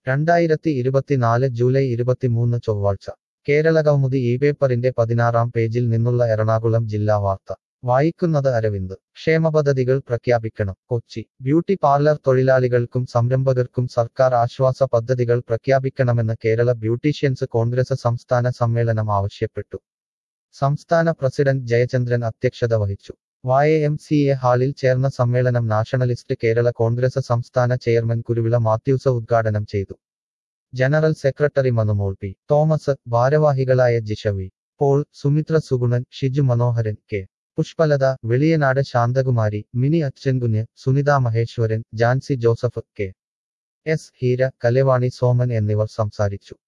രണ്ടായിരത്തി ഇരുപത്തിനാല് ജൂലൈ ഇരുപത്തിമൂന്ന് ചൊവ്വാഴ്ച കേരള കൗമുദി ഈ പേപ്പറിന്റെ പതിനാറാം പേജിൽ നിന്നുള്ള എറണാകുളം ജില്ലാ വാർത്ത വായിക്കുന്നത് അരവിന്ദ് ക്ഷേമപദ്ധതികൾ പ്രഖ്യാപിക്കണം കൊച്ചി ബ്യൂട്ടി പാർലർ തൊഴിലാളികൾക്കും സംരംഭകർക്കും സർക്കാർ ആശ്വാസ പദ്ധതികൾ പ്രഖ്യാപിക്കണമെന്ന് കേരള ബ്യൂട്ടീഷ്യൻസ് കോൺഗ്രസ് സംസ്ഥാന സമ്മേളനം ആവശ്യപ്പെട്ടു സംസ്ഥാന പ്രസിഡന്റ് ജയചന്ദ്രൻ അധ്യക്ഷത വഹിച്ചു വായ എം സി എ ഹാളിൽ ചേർന്ന സമ്മേളനം നാഷണലിസ്റ്റ് കേരള കോൺഗ്രസ് സംസ്ഥാന ചെയർമാൻ കുരുവിള മാത്യൂസ് ഉദ്ഘാടനം ചെയ്തു general secretary Manumol P Thomas ഭാരവാഹികളായ Jisha V Paul Sumithra Sugunan Shiju Manoharan K Pushpalatha Veliyanad Santhakumari Mini Achankunju Sunitha Maheswaran Jancy Joseph K S Heera Kalavani Soman എന്നിവർ സംസാരിച്ചു